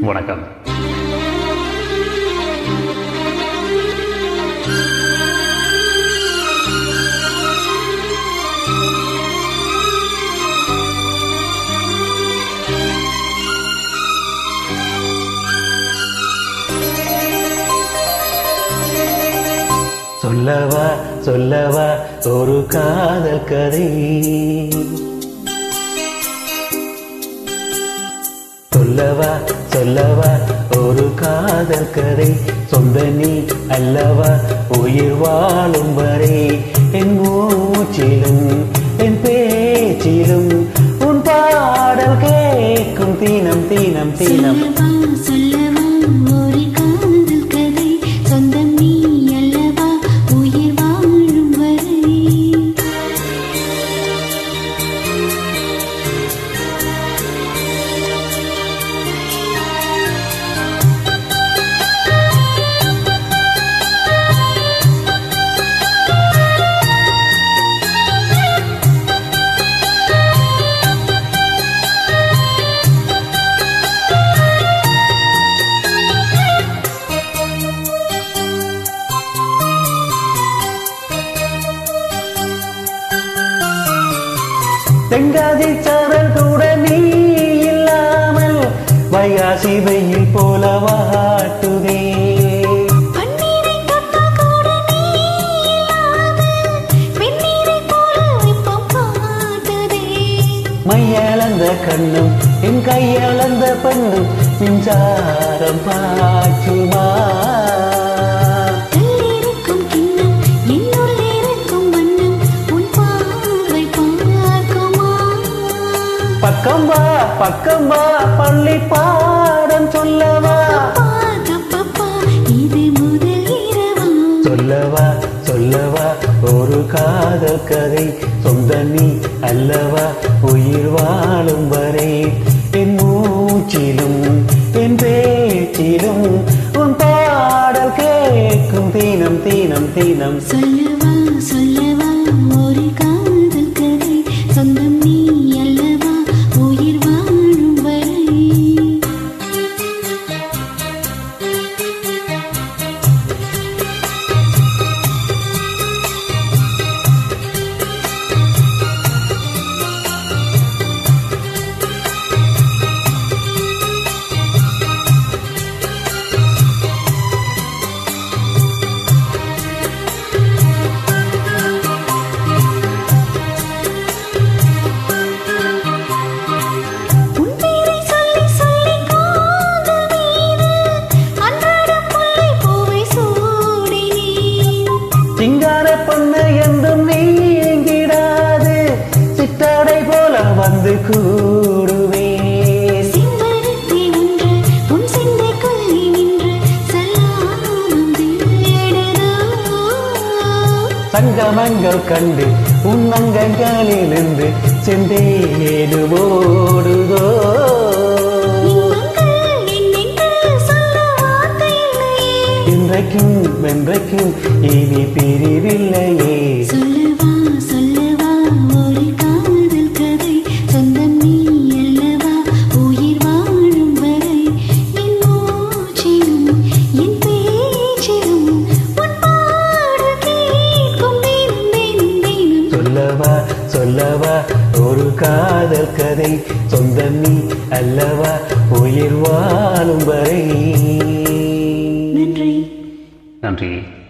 வணக்கம் சொல்லவா சொல்லவா ஒரு காதல் கதை சொல்லவா சொல்லவா ஒரு காதல் கதை சொந்த நீ அல்லவா உயிர் வாழும் வரை என் மூச்சிலும் என் பேச்சிலும் உன் பாடல் கேட்கும் தீனம் தீனம் தீனம் சொல்லவா சொல்லவா ஒரு காதல் கதை சொந்தம் நீ அல்லவா உயிர் வாழும் வரை தெங்காதி சாரல் கூட நீ இல்லாமல் வைகாசி வெயில் போல வாட்டுதே பன்னீரை தொட்டா கூட நீ இல்லாத வெந்நீரை போல வெப்பம் காட்டுதே மையளந்த கண்ணும் என் கையளந்த பெண்ணும் மின்சாரம் பாய்ச்சுமா கல்லிருக்கும் கிண்ணம் என்னுள் இருக்கும் வண்ணம் உன் பார்வை பார்க்குமா பக்கம் வா பக்கம் வா பள்ளி பாடம் சொல்லவா பாப்பா இது முதல் இரவா சொல்லவா சொல்லவா ஒரு காதல் கதை சொந்த நீ அல்லவா உயிர் வாழும் வரை என் மூச்சிலும் என் பேச்சிலும் உன் பாடல் கேட்கும் தீனம் தீனம் தீனம் சொல்லவா சொல்லவா ஒரு காதல் கதை சொந்தம் நீ அல்லவா உயிர் வாழும் வரை உன் பேரை சொல்லி சொல்லி காதல் மீது அன்றாடம் முல்லை பூவை சூடினேன் சிங்கார பொண்ணு என்றும் நீங்கிடாது சித்தாடை போல வந்து கூடுவேன் சிம்பரத்தி ஒன்று உன் சிந்தை கொல்லி நின்று சல்லாபம் தேடுதோ சங்கமங்கள் கண்டு உன்னங்கங்களிலிருந்து செந்தேடு ஓடுதோ இன்பங்கள் என்னென்று சொல்ல வார்த்தை இல்லையே இன்றைக்கும் வென்றைக்கும் இனி பிரிவில்லையே சொல்லவா சொல்லவா ஒரு காதல் கதை சொந்தம் நீ அல்லவா உயிர் வாழும் வரை என் மூச்சிலும் என் பேச்சிலும் உன் பாடல் கேட்கும் தினம் தினம் தினம் சொல்லவா சொல்லவா ஒரு காதல் கதை சொந்த நீ அல்லவா உயிர் வாழும் வரை நன்றி நன்றி